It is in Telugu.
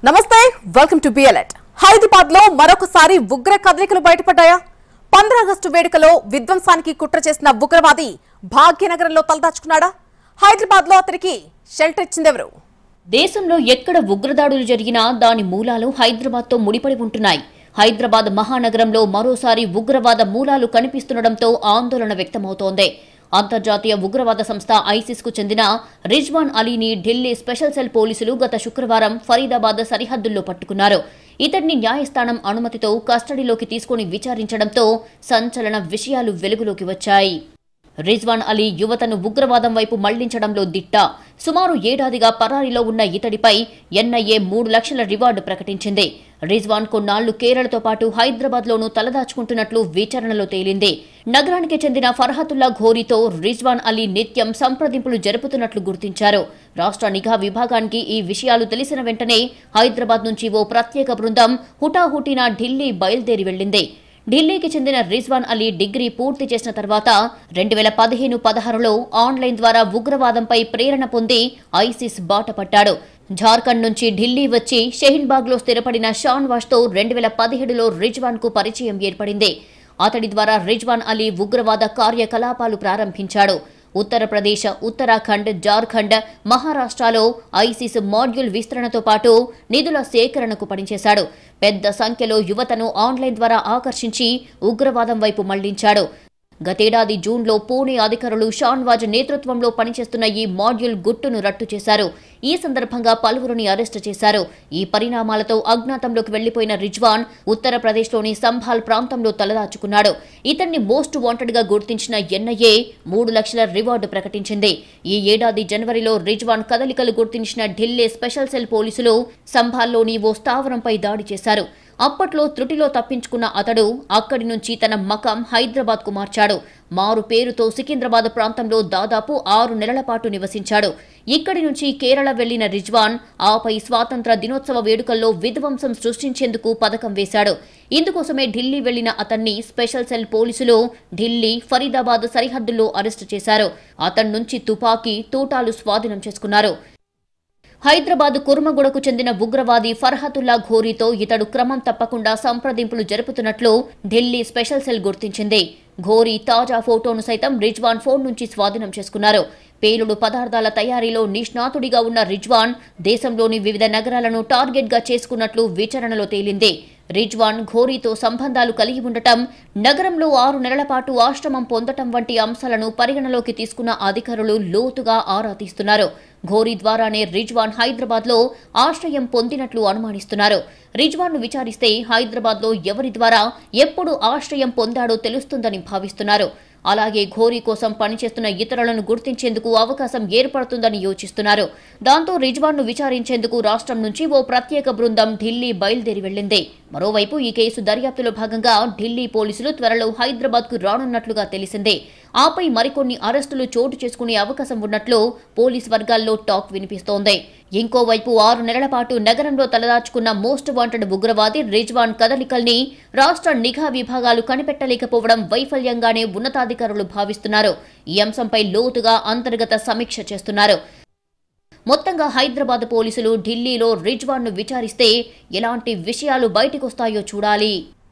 నమస్తే వెల్కమ్ టు బిఎల్ఎట్ హైదరాబాద్ లో మరొకసారి ఉగ్ర కదలికలు బయటపడ్డాయా పంద్ర ఆగస్టు వేడుకలో విధ్వంసానికి కుట్ర చేసిన ఉగ్రవాది భాగ్యనగరంలో తలదాచుకున్నాడా హైదరాబాద్ లో అతనికి షెల్టర్ ఇచ్చిందెవరు దేశంలో ఎక్కడ ఉగ్రదాడులు జరిగినా దాని మూలాలు హైదరాబాద్తో ముడిపడి ఉంటున్నాయి హైదరాబాద్ మహానగరంలో మరోసారి ఉగ్రవాద మూలాలు కనిపిస్తుండటంతో ఆందోళన వ్యక్తమవుతోంది అంతర్జాతీయ ఉగ్రవాద సంస్థ ఐసిస్ కు చెందిన రిజ్వాన్ అలీని ఢిల్లీ స్పెషల్ సెల్ పోలీసులు గత శుక్రవారం ఫరీదాబాద్ సరిహద్దుల్లో పట్టుకున్నారు ఇతడిని న్యాయస్థానం అనుమతితో కస్టడీలోకి తీసుకుని విచారించడంతో సంచలన విషయాలు వెలుగులోకి వచ్చాయి రిజ్వాన్ అలీ యువతను ఉగ్రవాదం వైపు మళ్లించడంలో దిట్ట సుమారు ఏడాదిగా పరారీలో ఉన్న ఇతడిపై ఎన్ఐఏ మూడు లక్షల రివార్డు ప్రకటించింది రిజ్వాన్ కొన్నాళ్లు కేరళతో పాటు హైదరాబాద్లోనూ తలదాచుకుంటున్నట్లు విచారణలో తేలింది నగరానికి చెందిన ఫర్హతుల్లా ఘోరీతో రిజ్వాన్ అలీ నిత్యం సంప్రదింపులు జరుపుతున్నట్లు గుర్తించారు రాష్ట్ర నిఘా విభాగానికి ఈ విషయాలు తెలిసిన వెంటనే హైదరాబాద్ నుంచి ఓ ప్రత్యేక బృందం హుటాహుటిన ఢిల్లీ బయలుదేరి వెళ్లింది ఢిల్లీకి చెందిన రిజ్వాన్ అలీ డిగ్రీ పూర్తి చేసిన తర్వాత రెండు వేల పదిహేను పదహారులో ఆన్లైన్ ద్వారా ఉగ్రవాదంపై ప్రేరణ పొంది ఐసిస్ బాట పట్టాడు జార్ఖండ్ నుంచి ఢిల్లీ వచ్చి షహీన్బాగ్లో స్థిరపడిన షాన్వాష్తో రెండు వేల పదిహేడులో రిజ్వాన్కు పరిచయం ఏర్పడింది అతడి ద్వారా రిజ్వాన్ అలీ ఉగ్రవాద కార్యకలాపాలు ప్రారంభించాడు ఉత్తరప్రదేశ్ ఉత్తరాఖండ్ జార్ఖండ్ మహారాష్ట్రలో ఐసిస్ మాడ్యూల్ విస్తరణతో పాటు నిధుల సేకరణకు పనిచేశాడు పెద్ద సంఖ్యలో యువతను ఆన్లైన్ ద్వారా ఆకర్షించి ఉగ్రవాదం వైపు మళ్లించాడు గతేడాది జూన్లో పూణే అధికారులు షాన్వాజ్ నేతృత్వంలో పనిచేస్తున్న ఈ మాడ్యూల్ గుట్టును రట్టు చేశారు ఈ సందర్భంగా పలువురిని అరెస్టు చేశారు ఈ పరిణామాలతో అజ్ఞాతంలోకి వెళ్లిపోయిన రిజ్వాన్ ఉత్తరప్రదేశ్లోని సంభాల్ ప్రాంతంలో తలదాచుకున్నాడు ఇతన్ని మోస్ట్ వాంటెడ్ గా గుర్తించిన ఎన్ఐఏ మూడు లక్షల రివార్డు ప్రకటించింది ఈ ఏడాది జనవరిలో రిజ్వాన్ కదలికలు గుర్తించిన ఢిల్లీ స్పెషల్ సెల్ పోలీసులు సంభాల్లోని ఓ స్థావరంపై దాడి చేశారు అప్పట్లో త్రుటిలో తప్పించుకున్న అతడు అక్కడి నుంచి తన మకం హైదరాబాద్కు మార్చాడు మారు పేరుతో సికింద్రాబాద్ ప్రాంతంలో దాదాపు ఆరు నెలల పాటు నివసించాడు ఇక్కడి నుంచి కేరళ వెళ్లిన రిజ్వాన్ ఆపై స్వాతంత్ర దినోత్సవ వేడుకల్లో విధ్వంసం సృష్టించేందుకు పథకం వేశాడు ఇందుకోసమే ఢిల్లీ వెళ్లిన అతన్ని స్పెషల్ సెల్ పోలీసులు ఢిల్లీ ఫరీదాబాద్ సరిహద్దుల్లో అరెస్టు చేశారు అతడి నుంచి తుపాకీ తూటాలు స్వాధీనం చేసుకున్నారు హైదరాబాద్ కుర్మగూడకు చెందిన ఉగ్రవాది ఫర్హతుల్లా ఘోరీతో ఇతడు క్రమం తప్పకుండా సంప్రదింపులు జరుపుతున్నట్లు ఢిల్లీ స్పెషల్ సెల్ గుర్తించింది ఘోరీ తాజా ఫోటోను సైతం రిజ్వాన్ ఫోన్ నుంచి స్వాధీనం చేసుకున్నారు పేలుడు పదార్థాల తయారీలో నిష్ణాతుడిగా ఉన్న రిజ్వాన్ దేశంలోని వివిధ నగరాలను టార్గెట్గా చేసుకున్నట్లు విచారణలో తేలింది రిజ్వాన్ ఘోరీతో సంబంధాలు కలిగి ఉండటం నగరంలో ఆరు నెలల పాటు ఆశ్రమం పొందటం వంటి అంశాలను పరిగణలోకి తీసుకున్న అధికారులు లోతుగా ఆరా తీస్తున్నారు ఘోరీ ద్వారానే రిజ్వాన్ హైదరాబాద్లో ఆశ్రయం పొందినట్లు అనుమానిస్తున్నారు రిజ్వాన్ను విచారిస్తే హైదరాబాద్లో ఎవరి ద్వారా ఎప్పుడు ఆశ్రయం పొందాడో తెలుస్తుందని భావిస్తున్నారు అలాగే ఘోరీ కోసం పనిచేస్తున్న ఇతరులను గుర్తించేందుకు అవకాశం ఏర్పడుతుందని యోచిస్తున్నారు దాంతో రిజ్వాన్ను విచారించేందుకు రాష్ట్రం నుంచి ఓ ప్రత్యేక బృందం ఢిల్లీ బయలుదేరి వెళ్లింది మరోవైపు ఈ కేసు దర్యాప్తులో భాగంగా ఢిల్లీ పోలీసులు త్వరలో హైదరాబాద్కు రానున్నట్లుగా తెలిసిందే ఆపై మరికొన్ని అరెస్టులు చోటు చేసుకునే అవకాశం ఉన్నట్లు పోలీస్ వర్గాల్లో టాక్ వినిపిస్తోంది ఇంకోవైపు ఆరు నెలల పాటు నగరంలో తలదాచుకున్న మోస్ట్ వాంటెడ్ ఉగ్రవాది రిజ్వాన్ కదలికల్ని రాష్ట్ర నిఘా విభాగాలు కనిపెట్టలేకపోవడం వైఫల్యంగానే ఉన్నతాధికారులు భావిస్తున్నారు ఈ అంశంపై లోతుగా అంతర్గత సమీక్ష చేస్తున్నారు మొత్తంగా హైదరాబాద్ పోలీసులు ఢిల్లీలో రిజ్వాన్ను విచారిస్తే ఎలాంటి విషయాలు బయటకొస్తాయో చూడాలి